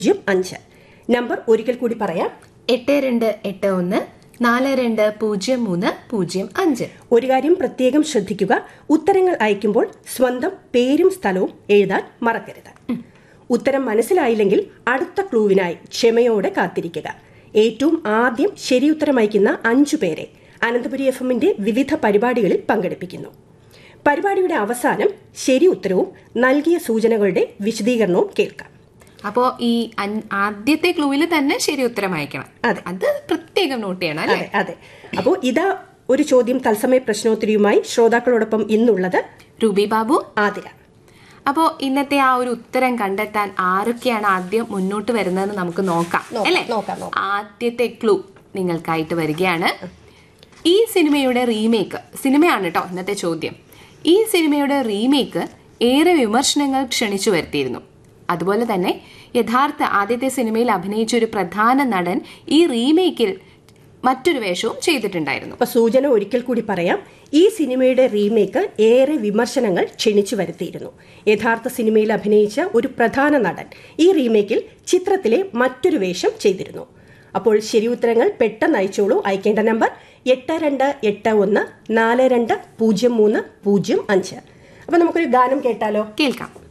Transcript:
പൂജ്യം അഞ്ച് നമ്പർ ഒരിക്കൽ കൂടി പറയാം എട്ട് രണ്ട് എട്ട് ഒന്ന് നാല് രണ്ട് പൂജ്യം മൂന്ന് പൂജ്യം അഞ്ച് ഒരു കാര്യം പ്രത്യേകം ശ്രദ്ധിക്കുക ഉത്തരങ്ങൾ അയക്കുമ്പോൾ സ്വന്തം പേരും സ്ഥലവും എഴുതാൻ മറക്കരുത് ഉത്തരം മനസ്സിലായില്ലെങ്കിൽ അടുത്ത ക്ലൂവിനായി ക്ഷമയോടെ കാത്തിരിക്കുക ഏറ്റവും ആദ്യം ശരി ഉത്തരം അയക്കുന്ന അഞ്ചു പേരെ അനന്തപുരി എഫ് എമ്മിന്റെ വിവിധ പരിപാടികളിൽ പങ്കെടുപ്പിക്കുന്നു പരിപാടിയുടെ അവസാനം ശരി ഉത്തരവും നൽകിയ സൂചനകളുടെ വിശദീകരണവും കേൾക്കാം അപ്പോ ഈ അൻ- ആദ്യത്തെ ക്ലൂവിൽ തന്നെ ശരി ഉത്തരം അയക്കണം അതെ. അത് പ്രത്യേകം നോട്ട് ചെയ്യണം അല്ലേ അതെ അതെ അപ്പോൾ ഇതാ ഒരു ചോദ്യം തത്സമയ പ്രശ്നോത്തരിയുമായി ശ്രോതാക്കളോടൊപ്പം ഇന്നുള്ളത് രൂപി ബാബു ആതിര അപ്പോ ഇന്നത്തെ ആ ഒരു ഉത്തരം കണ്ടെത്താൻ ആരൊക്കെയാണ് ആദ്യം മുന്നോട്ട് വരുന്നതെന്ന് നമുക്ക് നോക്കാം നോക്കാം, അല്ലേ നോക്കാം, നോക്കാം. ആദ്യത്തെ ക്ലൂ നിങ്ങൾക്കായിട്ട് വരികയാണ് ഈ സിനിമയുടെ റീമേക്ക് സിനിമയാണ് കേട്ടോ ഇന്നത്തെ ചോദ്യം ഈ സിനിമയുടെ റീമേക്ക് ഏറെ വിമർശനങ്ങൾ ക്ഷണിച്ചു വരുത്തിയിരുന്നു അതുപോലെ തന്നെ യഥാർത്ഥ ആദ്യത്തെ സിനിമയിൽ അഭിനയിച്ച ഒരു പ്രധാന നടൻ ഈ റീമേക്കിൽ മറ്റൊരു വേഷവും ചെയ്തിട്ടുണ്ടായിരുന്നു അപ്പൊ സൂചന ഒരിക്കൽ കൂടി പറയാം ഈ സിനിമയുടെ റീമേക്ക് ഏറെ വിമർശനങ്ങൾ ക്ഷണിച്ചു വരുത്തിയിരുന്നു യഥാർത്ഥ സിനിമയിൽ അഭിനയിച്ച ഒരു പ്രധാന നടൻ ഈ റീമേക്കിൽ ചിത്രത്തിലെ മറ്റൊരു വേഷം ചെയ്തിരുന്നു അപ്പോൾ ശരി ഉത്തരങ്ങൾ പെട്ടെന്ന് അയച്ചോളൂ അയക്കേണ്ട നമ്പർ എട്ട് രണ്ട് എട്ട് ഒന്ന് നാല് രണ്ട് പൂജ്യം മൂന്ന് പൂജ്യം അഞ്ച് അപ്പൊ നമുക്കൊരു ഗാനം കേട്ടാലോ കേൾക്കാം